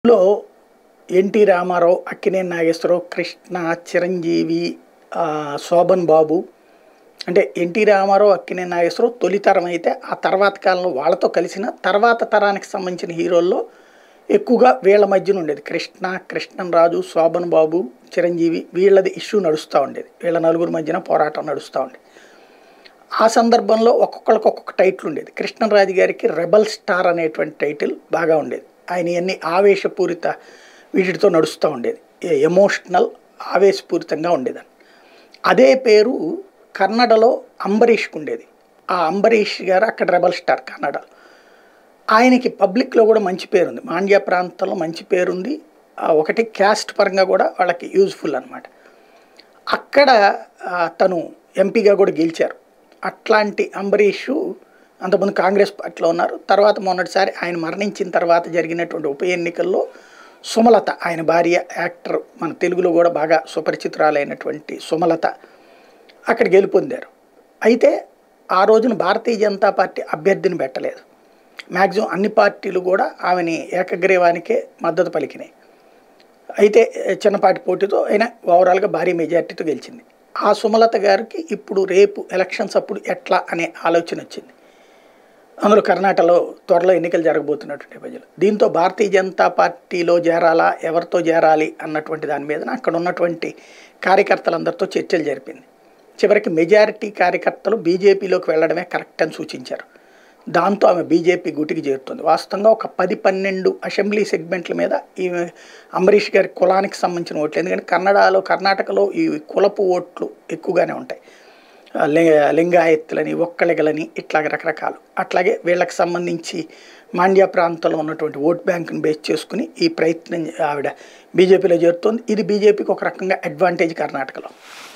లో ఎన్టీ రామారావు అక్కినేని నాగేశ్వరరావు కృష్ణ చిరంజీవి ఆ, శోభన్ బాబు అంటే ఎన్టీ రామారావు అక్కినేని నాగేశ్వరరావు తొలితరం అయితే ఆ తర్వాత కాలంలో వాళ్ళతో కలిసిన తర్వాత తరానికి సంబంధించిన హీరోల్లో ఎక్కువగా వీళ్ళ మధ్యన ఉండేది కృష్ణ కృష్ణన్ రాజు శోభన్ బాబు చిరంజీవి వీళ్ళది ఇష్యూ నడుస్తూ ఉండేది వీళ్ళ నలుగురు మధ్యన పోరాటం నడుస్తూ ఉండేది ఆ సందర్భంలో ఒక్కొక్కరికి ఒక్కొక్క టైటిల్ ఉండేది కృష్ణరాజు గారికి రెబల్ స్టార్ అనేటువంటి టైటిల్ బాగా ఉండేది ఆయన అన్ని ఆవేశపూరిత వీటితో నడుస్తూ ఉండేది ఎమోషనల్ ఆవేశపూరితంగా ఉండేదని అదే పేరు కన్నడలో అంబరీష్కి ఉండేది ఆ అంబరీష్ గారు అక్కడ రెబల్ స్టార్ కన్నడలో ఆయనకి పబ్లిక్లో కూడా మంచి పేరు ఉంది మాండ్య ప్రాంతంలో మంచి పేరుంది ఆ, ఒకటి క్యాస్ట్ పరంగా కూడా వాళ్ళకి యూజ్ఫుల్ అనమాట అక్కడ ఆ, తను ఎంపీగా కూడా గెలిచారు అట్లాంటి అంబరీష్ అంతకుముందు కాంగ్రెస్ పార్టీలో ఉన్నారు తర్వాత మొన్నటిసారి ఆయన మరణించిన తర్వాత జరిగినటువంటి ఉప ఎన్నికల్లో సుమలత ఆయన భార్య యాక్టర్ మన తెలుగులో కూడా బాగా సుపరిచితురాలైనటువంటి సుమలత అక్కడ గెలుపొందారు అయితే ఆ రోజున భారతీయ జనతా పార్టీ అభ్యర్థిని పెట్టలేదు మ్యాక్సిమం అన్ని పార్టీలు కూడా ఆమెని ఏకగ్రీవానికే మద్దతు పలికినాయి అయితే ఏ, చిన్నపాటి పోటీతో అయినా ఓవరాల్గా భారీ మెజార్టీతో గెలిచింది ఆ సుమలత గారికి ఇప్పుడు రేపు ఎలక్షన్స్ అప్పుడు ఎట్లా అనే ఆలోచన వచ్చింది అందులో కర్ణాటకలో త్వరలో ఎన్నికలు జరగబోతున్నటువంటి ప్రజలు దీంతో భారతీయ జనతా పార్టీలో చేరాలా ఎవరితో చేరాలి అన్నటువంటి దాని మీద అక్కడ ఉన్నటువంటి కార్యకర్తలందరితో చర్చలు జరిపింది చివరికి మెజారిటీ కార్యకర్తలు బీజేపీలోకి వెళ్ళడమే కరెక్ట్ అని సూచించారు దాంతో ఆమె బీజేపీ గుటికి చేరుతుంది వాస్తవంగా ఒక పది పన్నెండు అసెంబ్లీ సెగ్మెంట్ల మీద ఈ అంబరీష్ గారి కులానికి సంబంధించిన ఓట్లు ఎందుకంటే కన్నడలో కర్ణాటకలో ఈ కులపు ఓట్లు ఎక్కువగానే ఉంటాయి ఆ, లి- లింగాయత్తులని ఒక్కలిగలని ఇట్లా రకరకాలు అట్లాగే వీళ్ళకి సంబంధించి మాండ్య ప్రాంతంలో ఉన్నటువంటి ఓట్ బ్యాంకుని బేస్ చేసుకుని ఈ ప్రయత్నం ఆవిడ బీజేపీలో చేరుతోంది ఇది బీజేపీకి ఒక రకంగా అడ్వాంటేజ్ కర్ణాటకలో